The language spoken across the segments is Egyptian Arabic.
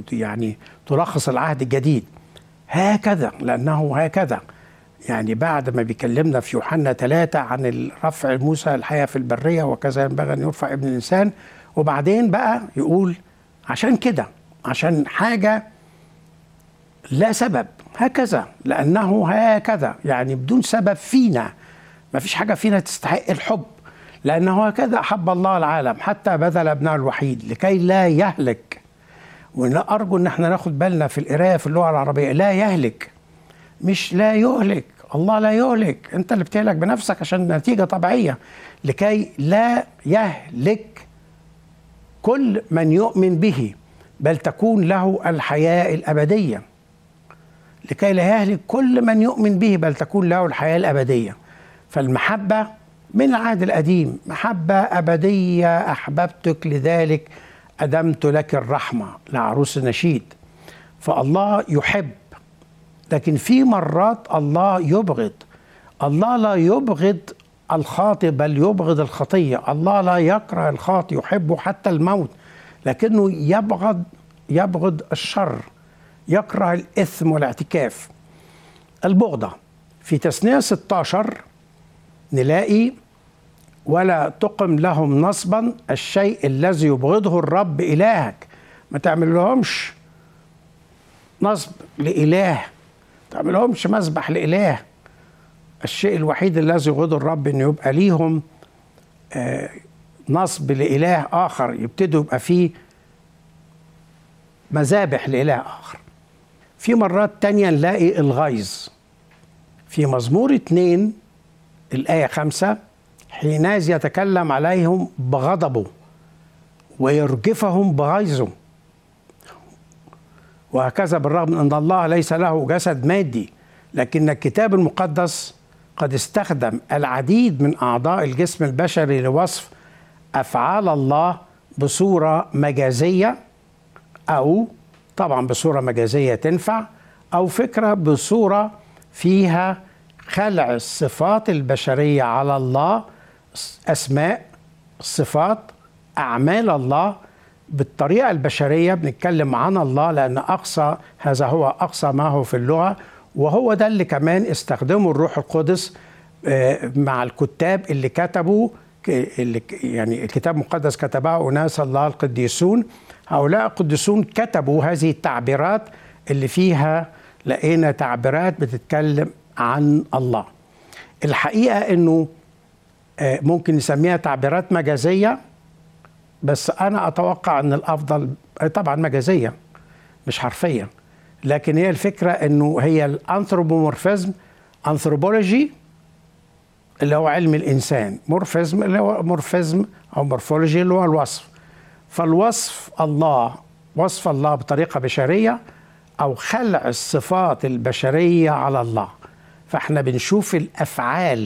يعني تلخص العهد الجديد هكذا لأنه هكذا يعني بعد ما بيكلمنا في يوحنا ثلاثة عن رفع موسى الحياة في البرية وكذا ينبغي أن يرفع ابن الإنسان وبعدين بقى يقول عشان كده عشان حاجة لا سبب هكذا لأنه هكذا يعني بدون سبب فينا ما فيش حاجة فينا تستحق الحب لأنه هكذا أحب الله العالم حتى بذل ابنه الوحيد لكي لا يهلك ولا أرجو أن احنا ناخد بالنا في القراية في اللغة العربية لا يهلك مش لا يهلك الله لا يهلك أنت اللي بتهلك بنفسك عشان نتيجة طبيعية لكي لا يهلك كل من يؤمن به بل تكون له الحياة الأبدية لكي لا يهلك كل من يؤمن به بل تكون له الحياة الأبدية فالمحبة من العهد القديم محبة أبدية أحببتك لذلك أدمت لك الرحمة لعروس النشيد فالله يحب لكن في مرات الله يبغض الله لا يبغض الخاطئ بل يبغض الخطية الله لا يكره الخاطئ يحبه حتى الموت لكنه يبغض يبغض الشر يكره الإثم والاعتكاف البغضة في تثنية 16 نلاقي ولا تقم لهم نصبا الشيء الذي يبغضه الرب إلهك ما تعمل لهمش نصب لإله تعمل لهمش مسبح لإله الشيء الوحيد الذي يبغضه الرب انه يبقى ليهم آه نصب لإله آخر يبتدوا يبقى فيه مذابح لإله آخر في مرات تانية نلاقي الغيظ في مزمور اتنين الآية خمسة حينئذ يتكلم عليهم بغضبه ويرجفهم بغيظه وهكذا بالرغم ان الله ليس له جسد مادي لكن الكتاب المقدس قد استخدم العديد من اعضاء الجسم البشري لوصف افعال الله بصوره مجازيه او طبعا بصوره مجازيه تنفع او فكره بصوره فيها خلع الصفات البشريه على الله اسماء صفات اعمال الله بالطريقه البشريه بنتكلم عن الله لان اقصى هذا هو اقصى ما هو في اللغه وهو ده اللي كمان استخدمه الروح القدس مع الكتاب اللي كتبوا اللي يعني الكتاب المقدس كتبه اناس الله القديسون هؤلاء القديسون كتبوا هذه التعبيرات اللي فيها لقينا تعبيرات بتتكلم عن الله الحقيقه انه ممكن نسميها تعبيرات مجازيه بس انا اتوقع ان الافضل طبعا مجازيه مش حرفيا لكن هي الفكره انه هي الانثروبومورفيزم انثروبولوجي اللي هو علم الانسان مورفيزم اللي هو مورفيزم او مورفولوجي اللي هو الوصف فالوصف الله وصف الله بطريقه بشريه او خلع الصفات البشريه على الله فاحنا بنشوف الافعال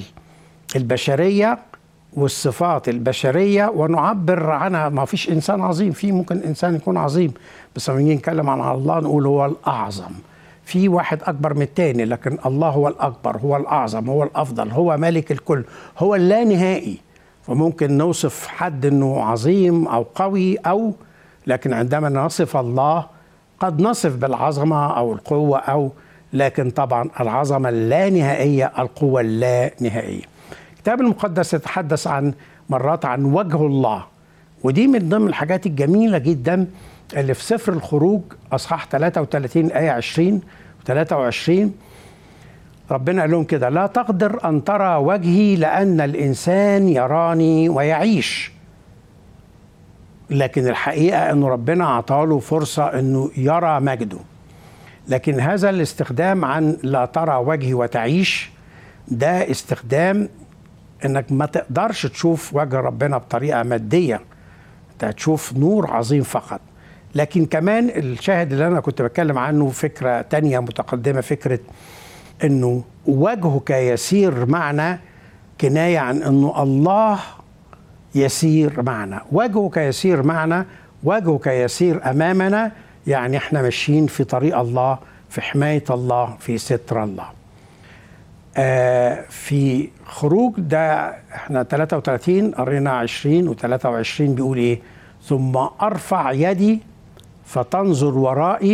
البشريه والصفات البشريه ونعبر عنها ما فيش انسان عظيم في ممكن انسان يكون عظيم بس لما نيجي نتكلم عن الله نقول هو الاعظم في واحد اكبر من التاني لكن الله هو الاكبر هو الاعظم هو الافضل هو مالك الكل هو اللانهائي فممكن نوصف حد انه عظيم او قوي او لكن عندما نصف الله قد نصف بالعظمه او القوه او لكن طبعا العظمه اللانهائيه القوه اللانهائيه الكتاب المقدس يتحدث عن مرات عن وجه الله ودي من ضمن الحاجات الجميلة جدا اللي في سفر الخروج أصحاح 33 آية 20 و23 ربنا قال لهم كده لا تقدر أن ترى وجهي لأن الإنسان يراني ويعيش لكن الحقيقة أنه ربنا أعطاله فرصة أنه يرى مجده لكن هذا الاستخدام عن لا ترى وجهي وتعيش ده استخدام انك ما تقدرش تشوف وجه ربنا بطريقه ماديه انت هتشوف نور عظيم فقط لكن كمان الشاهد اللي انا كنت بتكلم عنه فكره تانية متقدمه فكره انه وجهك يسير معنا كنايه عن انه الله يسير معنا وجهك يسير معنا وجهك يسير امامنا يعني احنا ماشيين في طريق الله في حمايه الله في ستر الله آه في خروج ده احنا 33 قرينا 20 و23 بيقول ايه ثم ارفع يدي فتنظر ورائي